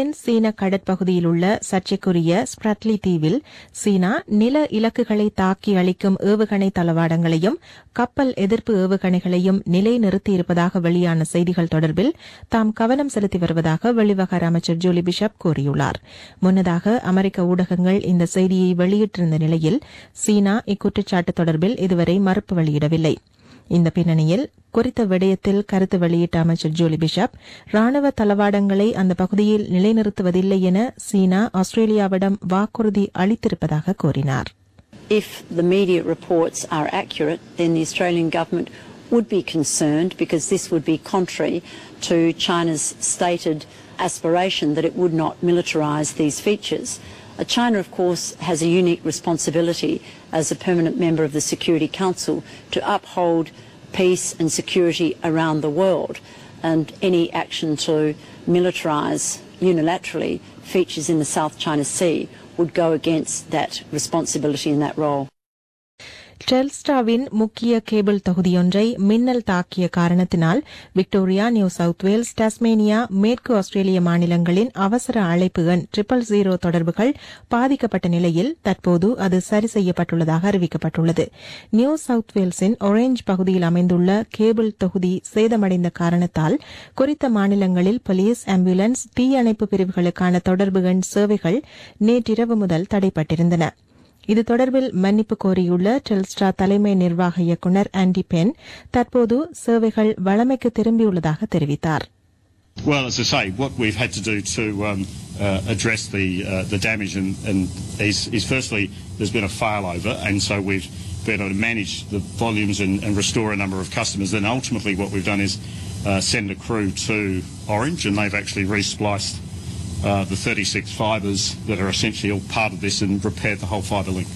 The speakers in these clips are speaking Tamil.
தென் சீன கடற்பகுதியில் உள்ள சர்ச்சைக்குரிய ஸ்பிரட்லி தீவில் சீனா நில இலக்குகளை தாக்கி அளிக்கும் ஏவுகணை தளவாடங்களையும் கப்பல் எதிர்ப்பு ஏவுகணைகளையும் நிலைநிறுத்தியிருப்பதாக வெளியான செய்திகள் தொடர்பில் தாம் கவனம் செலுத்தி வருவதாக வெளிவகார அமைச்சர் ஜூலி பிஷப் கூறியுள்ளார் முன்னதாக அமெரிக்க ஊடகங்கள் இந்த செய்தியை வெளியிட்டிருந்த நிலையில் சீனா இக்குற்றச்சாட்டு தொடர்பில் இதுவரை மறுப்பு வெளியிடவில்லை இந்த பின்னணியில் குறித்த விடயத்தில் கருத்து வெளியிட்ட அமைச்சர் ஜூலி பிஷப் ராணுவ தளவாடங்களை அந்த பகுதியில் நிலைநிறுத்துவதில்லை என சீனா ஆஸ்திரேலியாவிடம் வாக்குறுதி அளித்திருப்பதாக கூறினார் If the media reports are accurate, then the Australian government would be concerned because this would be contrary to China's stated aspiration that it would not militarise these features. Uh, China, of course, has a unique responsibility as a permanent member of the Security Council to uphold peace and security around the world. And any action to militarise unilaterally features in the South China Sea would go against that responsibility and that role. டெல்ஸ்டாவின் முக்கிய கேபிள் தொகுதியொன்றை மின்னல் தாக்கிய காரணத்தினால் Victoria New South Wales Tasmania மேற்கு ஆஸ்திரேலிய மாநிலங்களின் அவசர அழைப்பு எண் ட்ரிபிள் ஜீரோ தொடர்புகள் பாதிக்கப்பட்ட நிலையில் தற்போது அது சரி செய்யப்பட்டுள்ளதாக அறிவிக்கப்பட்டுள்ளது நியூ சவுத் வேல்ஸின் ஒரேஞ்ச் பகுதியில் அமைந்துள்ள கேபிள் தொகுதி சேதமடைந்த காரணத்தால் குறித்த மாநிலங்களில் போலீஸ் ஆம்புலன்ஸ் தீயணைப்பு பிரிவுகளுக்கான தொடர்பு எண் சேவைகள் நேற்றிரவு முதல் தடைப்பட்டிருந்தன இது தொடர்பில் மன்னிப்பு கோரியுள்ள டெல்ஸ்ட்ரா தலைமை நிர்வாக இயக்குநர் ஆண்டி பென் தற்போது சேவைகள் வழமைக்கு திரும்பியுள்ளதாக தெரிவித்தார் Well, as I say, what we've had to do to um, uh, address the uh, the damage and, and is, is firstly there's been a failover, and so we've been able to manage the volumes and, and restore a number of customers. Then ultimately, what we've done is uh, send a crew to Orange, and they've actually respliced uh, the 36 fibres that are essentially all part of this and repaired the whole fibre link.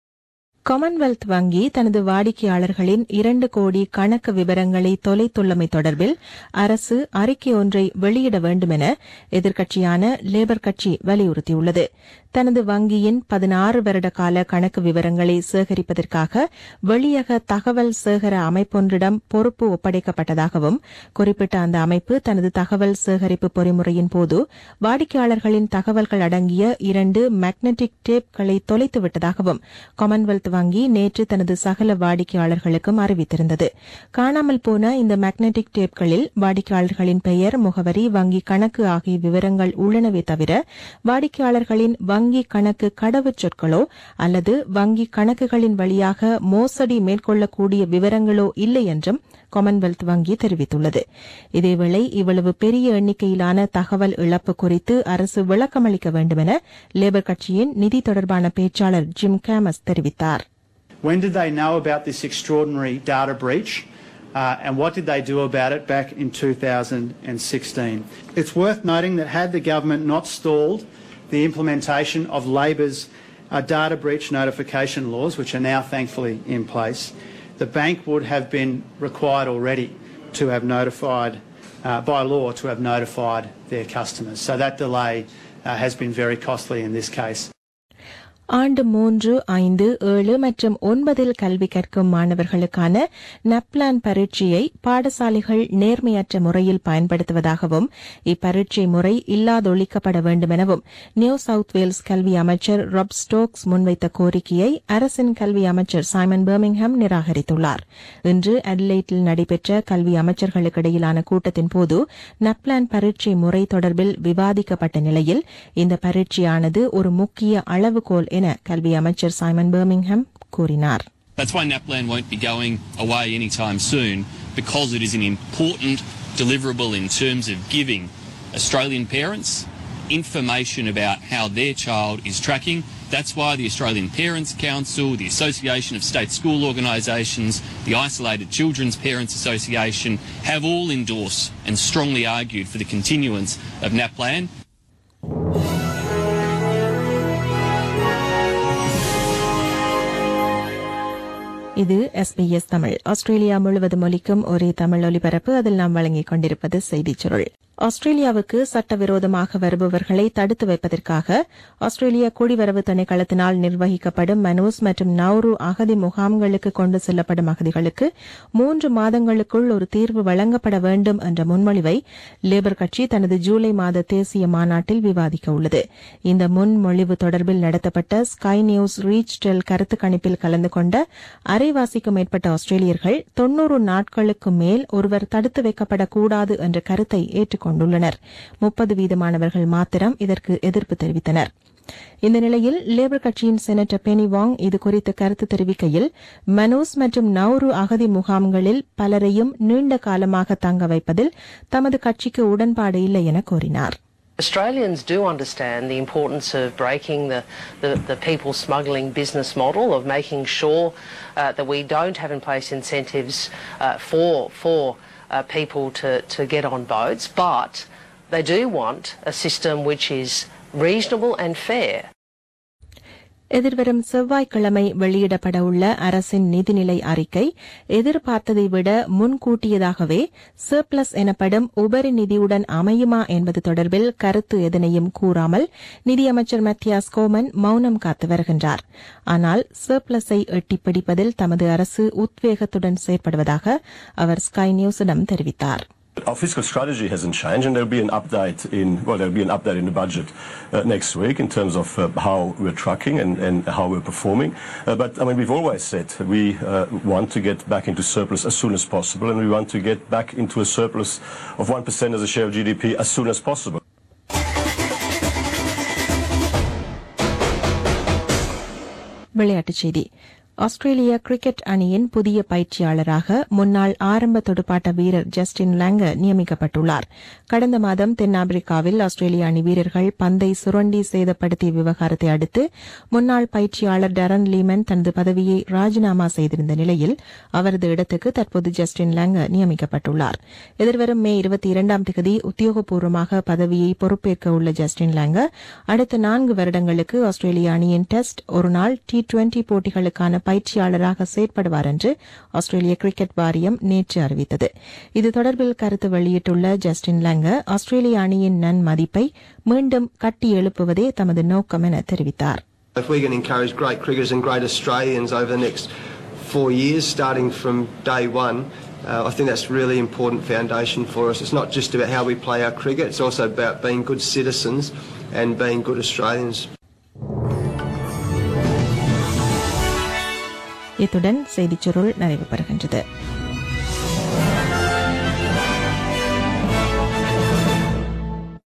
Commonwealth வங்கி தனது வாடிக்கையாளர்களின் இரண்டு கோடி கணக்கு விவரங்களை தொலைத்துள்ளமை தொடர்பில் அரசு அறிக்கை ஒன்றை வெளியிட வேண்டும் என எதிர்க்கட்சியான லேபர் கட்சி வலியுறுத்தியுள்ளது தனது வங்கியின் பதினாறு வருட கால கணக்கு விவரங்களை சேகரிப்பதற்காக வெளியக தகவல் சேகர அமைப்பொன்றிடம் பொறுப்பு ஒப்படைக்கப்பட்டதாகவும் குறிப்பிட்ட அந்த அமைப்பு தனது தகவல் சேகரிப்பு பொறிமுறையின் போது வாடிக்கையாளர்களின் தகவல்கள் அடங்கிய இரண்டு மேக்னெட்டிக் டேப்களை தொலைத்துவிட்டதாகவும் காமன்வெல்த் வங்கி நேற்று தனது சகல வாடிக்கையாளர்களுக்கும் அறிவித்திருந்தது காணாமல் போன இந்த மேக்னெட்டிக் டேப்களில் வாடிக்கையாளர்களின் பெயர் முகவரி வங்கி கணக்கு ஆகிய விவரங்கள் உள்ளனவே தவிர வாடிக்கையாளர்களின் வங்கி கணக்கு கடவுச் சொற்களோ அல்லது வங்கி கணக்குகளின் வழியாக மோசடி மேற்கொள்ளக்கூடிய விவரங்களோ இல்லை என்றும் காமன்வெல்த் வங்கி தெரிவித்துள்ளது இதேவேளை இவ்வளவு பெரிய எண்ணிக்கையிலான தகவல் இழப்பு குறித்து அரசு விளக்கமளிக்க வேண்டும் என லேபர் கட்சியின் நிதி தொடர்பான பேச்சாளர் ஜிம் கேமஸ் தெரிவித்தார் When did they know about this extraordinary data breach? Uh, and what did they do about it back in 2016? It's worth noting that had the government not stalled the implementation of Labor's uh, data breach notification laws, which are now thankfully in place, the bank would have been required already to have notified, uh, by law, to have notified their customers. So that delay uh, has been very costly in this case. ஆண்டு மூன்று ஐந்து ஏழு மற்றும் ஒன்பதில் கல்வி கற்கும் மாணவர்களுக்கான நப்லான் பரீட்சையை பாடசாலைகள் நேர்மையற்ற முறையில் பயன்படுத்துவதாகவும் இப்பரீட்சை முறை இல்லாதொழிக்கப்பட வேண்டும் எனவும் நியூ சவுத் வேல்ஸ் கல்வி அமைச்சர் ராப் ஸ்டோக்ஸ் முன்வைத்த கோரிக்கையை அரசின் கல்வி அமைச்சர் சைமன் பர்மிங்ஹாம் நிராகரித்துள்ளார் இன்று அட்லைட்டில் நடைபெற்ற கல்வி அமைச்சர்களுக்கிடையிலான கூட்டத்தின் போது நப்லான் பரீட்சை முறை தொடர்பில் விவாதிக்கப்பட்ட நிலையில் இந்த பரீட்சையானது ஒரு முக்கிய அளவுகோல் என கல்வி அமைச்சர் சைமன் பர்மிங்ஹாம் கூறினார் That's why NAPLAN won't be going away anytime soon because it is an important deliverable in terms of giving Australian parents information about how their child is tracking. That's why the Australian Parents Council, the Association of State School Organisations, the Isolated Children's Parents Association have all endorsed and strongly argued for the continuance of NAPLAN. இது எஸ்பிஎஸ் தமிழ் ஆஸ்திரேலியா முழுவதும் ஒலிக்கும் ஒரே தமிழ் ஒலிபரப்பு அதில் நாம் வழங்கிக் கொண்டிருப்பது செய்திச் சுருள் ஆஸ்திரேலியாவுக்கு சட்டவிரோதமாக வருபவர்களை தடுத்து வைப்பதற்காக ஆஸ்திரேலிய குடிவரவு திணைக்களத்தினால் நிர்வகிக்கப்படும் மனூஸ் மற்றும் நவ்ரு அகதி முகாம்களுக்கு கொண்டு செல்லப்படும் அகதிகளுக்கு மூன்று மாதங்களுக்குள் ஒரு தீர்வு வழங்கப்பட வேண்டும் என்ற முன்மொழிவை லேபர் கட்சி தனது ஜூலை மாத தேசிய மாநாட்டில் விவாதிக்க உள்ளது இந்த முன்மொழிவு தொடர்பில் நடத்தப்பட்ட ஸ்கை நியூஸ் ரீச் டெல் கருத்து கணிப்பில் கலந்து கொண்ட அரைவாசிக்கும் மேற்பட்ட ஆஸ்திரேலியர்கள் தொன்னூறு நாட்களுக்கு மேல் ஒருவர் தடுத்து வைக்கப்படக்கூடாது என்ற கருத்தை ஏற்றுக் கொண்டுள்ளனர் முப்பது வீதமானவர்கள் மாத்திரம் இதற்கு எதிர்ப்பு தெரிவித்தனர் இந்த நிலையில் லேபர் கட்சியின் செனட்டர் பெனி வாங் இதுகுறித்து கருத்து தெரிவிக்கையில் மனோஸ் மற்றும் நவ்ரு அகதி முகாம்களில் பலரையும் நீண்ட காலமாக தங்க வைப்பதில் தமது கட்சிக்கு உடன்பாடு இல்லை என கூறினார் Australians do understand the importance of breaking the, the, the people smuggling business model, of making sure uh, that we don't have in place incentives uh, for, for uh, people to, to get on boats, but they do want a system which is reasonable and fair. எதிர்வரும் செவ்வாய்க்கிழமை வெளியிடப்பட உள்ள அரசின் நிதிநிலை அறிக்கை எதிர்பார்த்ததை விட முன்கூட்டியதாகவே சர்ப்ளஸ் எனப்படும் உபரி நிதியுடன் அமையுமா என்பது தொடர்பில் கருத்து எதனையும் கூறாமல் நிதியமைச்சர் மத்தியாஸ் கோமன் மௌனம் காத்து வருகின்றார் ஆனால் சர்ப்ளஸை எட்டிப் பிடிப்பதில் தமது அரசு உத்வேகத்துடன் செயற்படுவதாக அவர் ஸ்கை நியூஸிடம் தெரிவித்தார் Our fiscal strategy hasn't changed, and there'll be an update in well, there'll be an update in the budget uh, next week in terms of uh, how we're trucking and, and how we're performing. Uh, but I mean, we've always said we uh, want to get back into surplus as soon as possible, and we want to get back into a surplus of one percent as a share of GDP as soon as possible. விளையாட்டுச் செய்தி ஆஸ்திரேலிய கிரிக்கெட் அணியின் புதிய பயிற்சியாளராக முன்னாள் ஆரம்ப துடுப்பாட்ட வீரர் ஜஸ்டின் லாங்க நியமிக்கப்பட்டுள்ளார் கடந்த மாதம் தென்னாப்பிரிக்காவில் ஆஸ்திரேலிய அணி வீரர்கள் பந்தை சுரண்டி சேதப்படுத்திய விவகாரத்தை அடுத்து முன்னாள் பயிற்சியாளர் டரன் லீமன் தனது பதவியை ராஜினாமா செய்திருந்த நிலையில் அவரது இடத்துக்கு தற்போது ஜஸ்டின் லாங்க நியமிக்கப்பட்டுள்ளார் எதிர்வரும் மே இருபத்தி இரண்டாம் தேதி உத்தியோகபூர்வமாக பதவியை பொறுப்பேற்க உள்ள ஜஸ்டின் லாங்க அடுத்த நான்கு வருடங்களுக்கு ஆஸ்திரேலிய அணியின் டெஸ்ட் ஒருநாள் டி டுவெண்டி போட்டிகளுக்கான பயிற்சியாளராக செயற்படுவார் என்று ஆஸ்திரேலிய கிரிக்கெட் வாரியம் நேற்று அறிவித்தது இது தொடர்பில் கருத்து வெளியிட்டுள்ள ஜஸ்டின் லாங்க ஆஸ்திரேலிய அணியின் நன்மதிப்பை மீண்டும் கட்டி எழுப்புவதே தமது நோக்கம் என தெரிவித்தார் If we can encourage great cricketers and great Australians over the next four years, starting from day one, uh, I think that's a really important foundation for us. It's not just about how we play our cricket, it's also about being good citizens and being good Australians. இத்துடன் செய்திச் சுருள் நிறைவு பெறுகின்றது